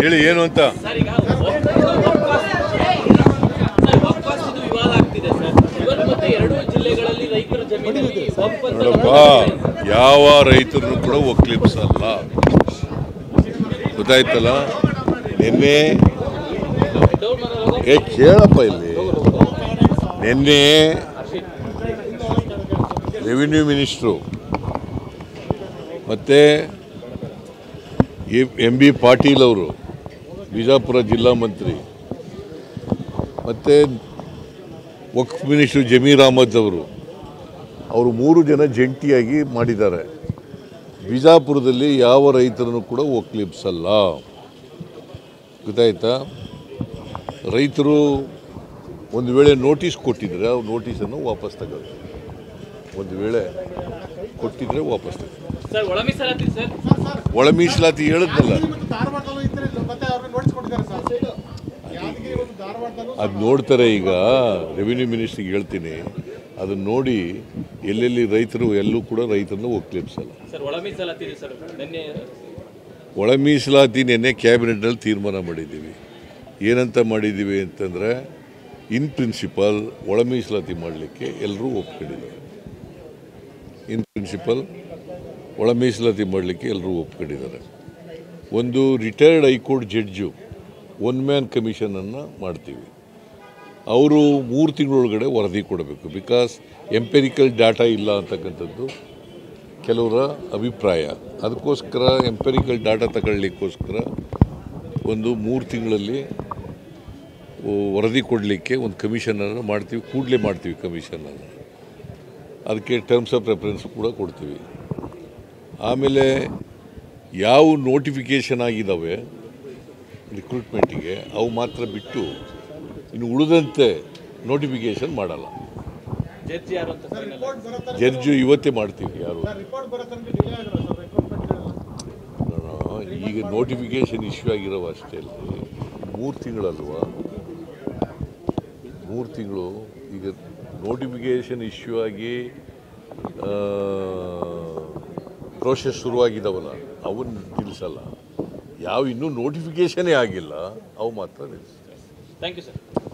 ಹೇಳಿ ಏನು ಅಂತ ಸರ್ ಈಗ ವಕ್ಫ್ ಇದು ವಿವಾದ ಆಗ್ತಿದೆ ಸರ್ ಇವತ್ತು ಮತ್ತೆ ಎರಡೂ ಜಿಲ್ಲೆಗಳಲ್ಲಿ ರೈತರ ಜಮೀನಲ್ಲಿ ವಕ್ಫ್ ಅಂತ ನೋಡಪ್ಪ ಯಾವ ರೈತರನ್ನು ಕೂಡ ಒಕ್ಲಿಪ್ಸಲ್ಲ ಗೊತ್ತಾಯ್ತಲ್ಲ ನಿನ್ನೆ ಏ ಕೇಳಪ್ಪ ಇಲ್ಲಿ ನಿನ್ನೆ ರೆವಿನ್ಯೂ ಮಿನಿಸ್ಟ್ರು ಮತ್ತು ಎಂ ಬಿ ಪಾಟೀಲ್ ಅವರು ಬಿಜಾಪುರ ಜಿಲ್ಲಾ ಮಂತ್ರಿ ಮತ್ತು ವಕ್ಫ್ ಮಿನಿಸ್ಟ್ರು ಜಮೀರ್ ಅಹಮದ್ ಅವರು ಅವರು ಮೂರು ಜನ ಜಂಟಿಯಾಗಿ ಮಾಡಿದ್ದಾರೆ ಬಿಜಾಪುರದಲ್ಲಿ ಯಾವ ರೈತರನ್ನು ಕೂಡ ಒಕ್ಲಿಪ್ಸಲ್ಲ ಗೊತ್ತಾಯ್ತಾ ರೈತರು ಒಂದು ವೇಳೆ ನೋಟಿಸ್ ಕೊಟ್ಟಿದ್ರೆ ಆ ನೋಟಿಸನ್ನು ವಾಪಸ್ ತಗೊಳ್ಳಿ ಒಂದು ವೇಳೆ ಕೊಟ್ಟಿದ್ರೆ ವಾಪಸ್ ತಗೊಳ್ಳಿ ಸರ್ ಒಳ ಮೀಸಲಾತಿ ಸರ್ ಒಳ ಮೀಸಲಾತಿ ಹೇಳಿದ್ನಲ್ಲ ಮತ್ತು ಧಾರವಾಡದಲ್ಲೂ ಇದ್ರೆ ಮತ್ತೆ ಅವ್ರಿಗೆ ನೋಟಿಸ್ ಕೊಟ್ಟಿದ್ದಾರೆ ಸರ್ ಯಾದಗಿರಿ ಮತ್ತು ಧಾರವಾಡದಲ್ಲೂ ಅದು ನೋಡ್ತಾರೆ ಈಗ ರೆವಿನ್ಯೂ ಮಿನಿಸ್ಟ್ರಿಗೆ ಹೇಳ್ತೀನಿ ಅದನ್ನ ನೋಡಿ ಎಲ್ಲೆಲ್ಲಿ ರೈತರು ಎಲ್ಲೂ ಕೂಡ ರೈತರನ್ನ ಒಕ್ಲಿಪ್ಸಲ್ಲ ಸರ್ ಒಳ ಮೀಸಲಾತಿ ಇದೆ ಸರ್ ನಿನ್ನೆ ಒಳ ಮೀಸಲಾತಿ ನಿನ್ನೆ ಕ್ಯಾಬಿನೆಟ್ನಲ್ಲಿ ತೀರ್ಮಾನ ಮಾಡಿದ್ದೀವಿ ಏನಂತ ಮಾಡಿದ್ದೀವಿ ಅಂತಂದರೆ ಇನ್ ಪ್ರಿನ್ಸಿಪಲ್ ಒಳ ಮೀಸಲಾತಿ ಮಾಡಲಿಕ್ಕೆ ಎಲ್ಲರೂ ಒಪ್ಕೊಂಡಿದ್ದಾರೆ ಇನ್ ಪ್ರಿನ್ಸಿಪಲ್ ಒಳ ಮೀಸಲಾತಿ ಮಾಡಲಿಕ್ಕೆ ಎಲ್ಲರೂ ಒಪ್ಕೊಂಡಿದ್ದಾರೆ ಒಂದು retired high court judge one man ಕಮಿಷನನ್ನು ಮಾಡ್ತೀವಿ ಅವರು ಮೂರು ತಿಂಗಳೊಳಗಡೆ ವರದಿ ಕೊಡಬೇಕು ಬಿಕಾಸ್ ಎಂಪೆರಿಕಲ್ ಡಾಟಾ ಇಲ್ಲ ಅಂತಕ್ಕಂಥದ್ದು ಕೆಲವರ ಅಭಿಪ್ರಾಯ ಅದಕ್ಕೋಸ್ಕರ ಎಂಪೆರಿಕಲ್ ಡಾಟಾ ತಗೊಳ್ಳಿಕ್ಕೋಸ್ಕರ ಒಂದು ಮೂರು ತಿಂಗಳಲ್ಲಿ ಓ, ವರದಿ ಕೊಡಲಿಕ್ಕೆ ಒಂದು ಕಮಿಷನನ್ನು ಮಾಡ್ತೀವಿ ಕೂಡಲೇ ಮಾಡ್ತೀವಿ ಕಮಿಷನನ್ನು ಅದಕ್ಕೆ ಟರ್ಮ್ಸ್ ಆಫ್ ರೆಫರೆನ್ಸ್ ಕೂಡ ಕೊಡ್ತೀವಿ ಆಮೇಲೆ ಯಾವ ನೋಟಿಫಿಕೇಷನ್ ಆಗಿದ್ದಾವೆ ರಿಕ್ರೂಟ್ಮೆಂಟಿಗೆ ಅವು ಮಾತ್ರ ಬಿಟ್ಟು ಇನ್ನು ಉಳಿದಂತೆ ನೋಟಿಫಿಕೇಷನ್ ಮಾಡಲ್ಲ ಜಡ್ಜಿ ಯಾರು ಅಂತ final ಆಗಿ. ರಿಪೋರ್ಟ್ ಬರೋ ತನಕ ಜಡ್ಜು ಇವತ್ತೇ ಮಾಡ್ತೀವಿ ಯಾರು ರಿಪೋರ್ಟ್ ಬರೋ ತನಕ ಡಿಲೇ ಆಗಿರೋ ಸರ್ ರಿಕ್ರೂಟ್ಮೆಂಟ್ ನಾನು ಈಗ ನೋಟಿಫಿಕೇಶನ್ ಇಶ್ಯೂ ಆಗಿರೋ ಅಷ್ಟೇ ಅಲ್ಲ ಮೂರು ತಿಂಗಳಲ್ವಾ ಮೂರು ತಿಂಗಳು ಈಗ ನೋಟಿಫಿಕೇಶನ್ ಇಶ್ಯೂ ಆಗಿ ಪ್ರೋಸೆಸ್ ಶುರುವಾಗಿದ್ದಾವಲ್ಲ ಅವನ್ನ ನಿಲ್ಲಿಸಲ್ಲ ಯಾವ ಇನ್ನೂ ನೋಟಿಫಿಕೇಶನೇ ಆಗಿಲ್ಲ ಅವು ಮಾತ್ರ ನಿಲ್ಲಿಸ್ತಾರೆ ಥ್ಯಾಂಕ್ ಯು ಸರ್